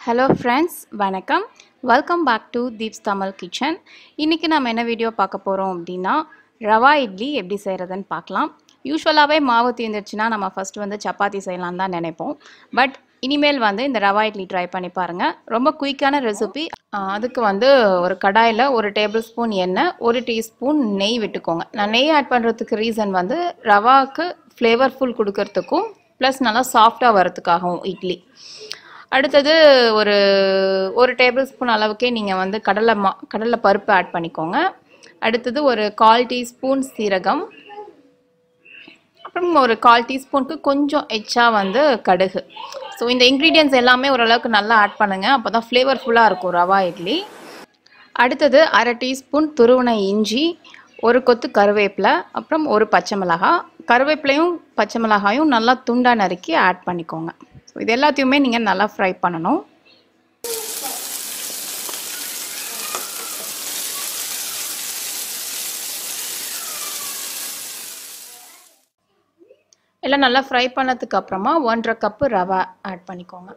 hello friends வணக்கம் welcome back to Deeps Tamil kitchen இன்றைக்கி நம்ம என்ன வீடியோ பார்க்க போகிறோம் அப்படின்னா ரவா இட்லி எப்படி செய்கிறதுன்னு பார்க்கலாம் யூஸ்வலாகவே மாவு தீர்ந்துருச்சுன்னா நம்ம ஃபஸ்ட்டு வந்து சப்பாத்தி செய்யலாம் தான் நினைப்போம் பட் இனிமேல் வந்து இந்த ரவா இட்லி ட்ரை பண்ணி பாருங்கள் ரொம்ப குயிக்கான ரெசிபி அதுக்கு வந்து ஒரு கடாயில் ஒரு டேபிள் ஸ்பூன் எண்ணெய் ஒரு டீஸ்பூன் நெய் விட்டுக்கோங்க நான் நெய் ஆட் பண்ணுறதுக்கு ரீசன் வந்து ரவாவுக்கு ஃப்ளேவர்ஃபுல் கொடுக்கறதுக்கும் ப்ளஸ் நல்லா சாஃப்டாக வரதுக்காகவும் இட்லி அடுத்தது ஒரு ஒரு டேபிள் ஸ்பூன் அளவுக்கே நீங்கள் வந்து கடலை மா கடலை பருப்பு ஆட் பண்ணிக்கோங்க அடுத்தது ஒரு கால் டீஸ்பூன் சீரகம் அப்புறம் ஒரு கால் டீஸ்பூனுக்கு கொஞ்சம் எச்சா வந்து கடுகு ஸோ இந்த இன்க்ரீடியன்ஸ் எல்லாமே ஓரளவுக்கு நல்லா ஆட் பண்ணுங்கள் அப்போ தான் ஃப்ளேவர்ஃபுல்லாக இருக்கும் ரவா இட்லி அடுத்தது அரை டீஸ்பூன் துருவன இஞ்சி ஒரு கொத்து கருவேப்பிலை அப்புறம் ஒரு பச்சை மிளகாய் கருவேப்பிலையும் பச்சை மிளகாயும் நல்லா துண்டாக நறுக்கி ஆட் பண்ணிக்கோங்க ஸோ இது எல்லாத்தையுமே நீங்கள் நல்லா ஃப்ரை பண்ணணும் எல்லாம் நல்லா ஃப்ரை பண்ணதுக்கு அப்புறமா ஒன்றரை கப்பு ரவை ஆட் பண்ணிக்கோங்க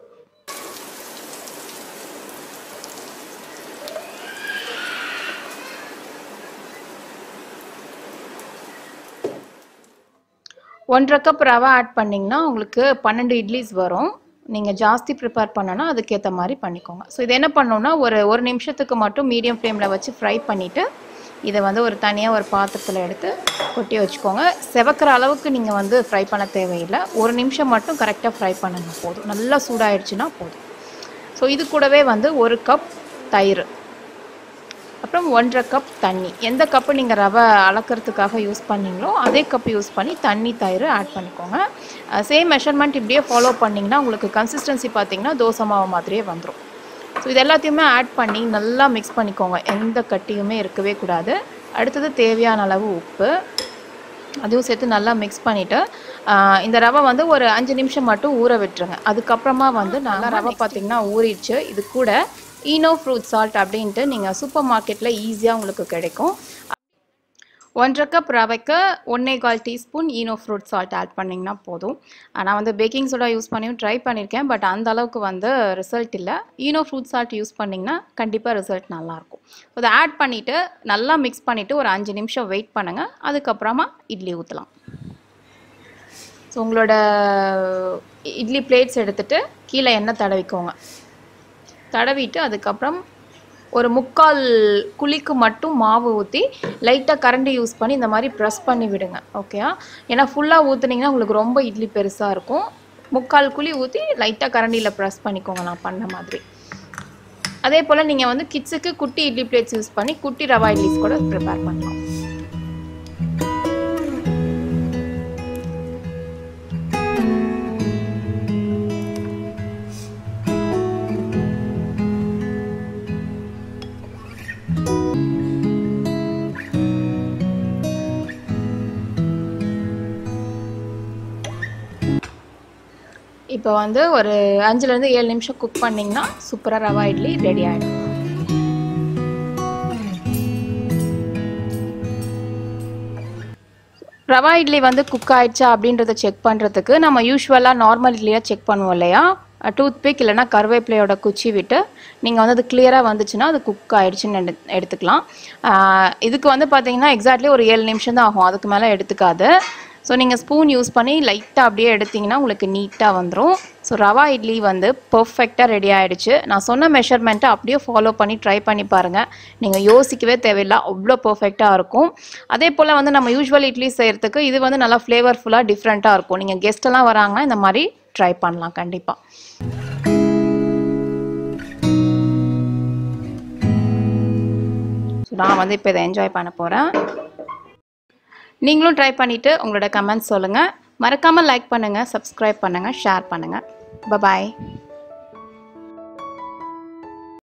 ஒன்றரை கப் ரவை ஆட் பண்ணிங்கன்னா உங்களுக்கு பன்னெண்டு இட்லிஸ் வரும் நீங்கள் ஜாஸ்தி ப்ரிப்பேர் பண்ணனா அதுக்கேற்ற மாதிரி பண்ணிக்கோங்க ஸோ இது என்ன பண்ணணும்னா ஒரு ஒரு நிமிஷத்துக்கு மட்டும் மீடியம் ஃப்ளேமில் வச்சு ஃப்ரை பண்ணிவிட்டு இதை வந்து ஒரு தனியாக ஒரு பாத்திரத்தில் எடுத்து கொட்டி வச்சுக்கோங்க செவக்கிற அளவுக்கு நீங்கள் வந்து ஃப்ரை பண்ண தேவையில்லை ஒரு நிமிஷம் மட்டும் கரெக்டாக ஃப்ரை பண்ணுங்க போதும் நல்லா சூடாயிடுச்சுன்னா போதும் ஸோ இது கூடவே வந்து ஒரு கப் தயிர் அப்புறம் ஒன்றரை கப் தண்ணி எந்த கப்பு நீங்கள் ரவை அளக்கிறதுக்காக யூஸ் பண்ணீங்களோ அதே கப் யூஸ் பண்ணி தண்ணி தயிர் ஆட் பண்ணிக்கோங்க சேம் மெஷர்மெண்ட் இப்படியே ஃபாலோ பண்ணிங்கன்னா உங்களுக்கு கன்சிஸ்டன்சி பார்த்தீங்கன்னா தோசை மாவு மாதிரியே வந்துடும் ஸோ இது எல்லாத்தையுமே ஆட் பண்ணி நல்லா மிக்ஸ் பண்ணிக்கோங்க எந்த கட்டியுமே இருக்கவே கூடாது அடுத்தது தேவையான அளவு உப்பு அதையும் சேர்த்து நல்லா மிக்ஸ் பண்ணிவிட்டு இந்த ரவை வந்து ஒரு அஞ்சு நிமிஷம் மட்டும் ஊற விட்டுருங்க அதுக்கப்புறமா வந்து நல்லா ரவை பார்த்திங்கன்னா ஊறிடுச்சு இது கூட ஈனோ ஃப்ரூட் சால்ட் அப்படின்ட்டு நீங்கள் சூப்பர் மார்க்கெட்டில் ஈஸியாக உங்களுக்கு கிடைக்கும் ஒன்றரை கப் ரவைக்கு ஒன்றே கால் teaspoon Eno fruit salt add பண்ணிங்கன்னா போதும் நான் வந்து பேக்கிங் சோடா யூஸ் பண்ணியும் ட்ரை பண்ணியிருக்கேன் பட் அந்த அளவுக்கு வந்து ரிசல்ட் இல்லை ஈனோ ஃப்ரூட் சால்ட் யூஸ் பண்ணிங்கன்னா கண்டிப்பாக ரிசல்ட் நல்லாயிருக்கும் அதை ஆட் பண்ணிவிட்டு நல்லா மிக்ஸ் பண்ணிவிட்டு ஒரு அஞ்சு நிமிஷம் வெயிட் பண்ணுங்கள் அதுக்கப்புறமா இட்லி ஊற்றலாம் ஸோ உங்களோட இட்லி பிளேட்ஸ் எடுத்துகிட்டு கீழே எண்ணெய் தடவிக்கோங்க தடவிட்டு அதுக்கப்புறம் ஒரு முக்கால் குழிக்கு மட்டும் மாவு ஊற்றி லைட்டாக கரண்டி யூஸ் பண்ணி இந்த மாதிரி ப்ரெஸ் பண்ணி விடுங்க ஓகேயா ஏன்னா ஃபுல்லாக ஊற்றுனீங்கன்னா உங்களுக்கு ரொம்ப இட்லி பெருசாக இருக்கும் முக்கால் குழி ஊற்றி லைட்டாக கரண்டியில் ப்ரெஸ் பண்ணிக்கோங்க நான் பண்ண மாதிரி அதே போல் நீங்கள் வந்து கிட்ஸுக்கு குட்டி இட்லி பிளேட்ஸ் யூஸ் பண்ணி குட்டி ரவா இட்லிஸ் கூட ப்ரிப்பேர் பண்ணலாம் இப்போ வந்து ஒரு அஞ்சுலேருந்து ஏழு நிமிஷம் குக் பண்ணிங்கன்னா சூப்பராக ரவா இட்லி ரெடி ஆகிடும் ரவா இட்லி வந்து குக் ஆயிடுச்சா அப்படின்றத செக் பண்ணுறதுக்கு நம்ம யூஸ்வலாக நார்மல் இட்லியாக செக் பண்ணுவோம் இல்லையா டூத் பிக் இல்லைனா கருவேப்பிலையோட குச்சி விட்டு நீங்கள் வந்து அது கிளியராக வந்துச்சுன்னா அது குக் ஆயிடுச்சுன்னு எடு எடுத்துக்கலாம் இதுக்கு வந்து பார்த்தீங்கன்னா எக்ஸாக்ட்லி ஒரு ஏழு நிமிஷம் தான் ஆகும் அதுக்கு மேலே எடுத்துக்காது ஸோ நீங்கள் ஸ்பூன் யூஸ் பண்ணி லைட்டாக அப்படியே எடுத்திங்கன்னா உங்களுக்கு நீட்டாக வந்துடும் ஸோ ரவா இட்லி வந்து பர்ஃபெக்டாக ரெடி ஆகிடுச்சு நான் சொன்ன மெஷர்மெண்ட்டை அப்படியே ஃபாலோ பண்ணி ட்ரை பண்ணி பாருங்கள் நீங்கள் யோசிக்கவே தேவையில்லை அவ்வளோ பர்ஃபெக்டாக இருக்கும் அதே போல் வந்து நம்ம யூஸ்வல் இட்லி செய்கிறதுக்கு இது வந்து நல்லா ஃப்ளேவர்ஃபுல்லாக டிஃப்ரெண்ட்டாக இருக்கும் நீங்கள் கெஸ்ட்டெல்லாம் வராங்கன்னா இந்த மாதிரி ட்ரை பண்ணலாம் கண்டிப்பாக ஸோ நான் வந்து இப்போ இதை என்ஜாய் பண்ண போகிறேன் நீங்களும் ட்ரை பண்ணிவிட்டு உங்களோட கமெண்ட்ஸ் சொல்லுங்கள் மறக்காமல் லைக் பண்ணுங்கள் சப்ஸ்கிரைப் பண்ணுங்கள் ஷேர் பண்ணுங்கள் பபாய்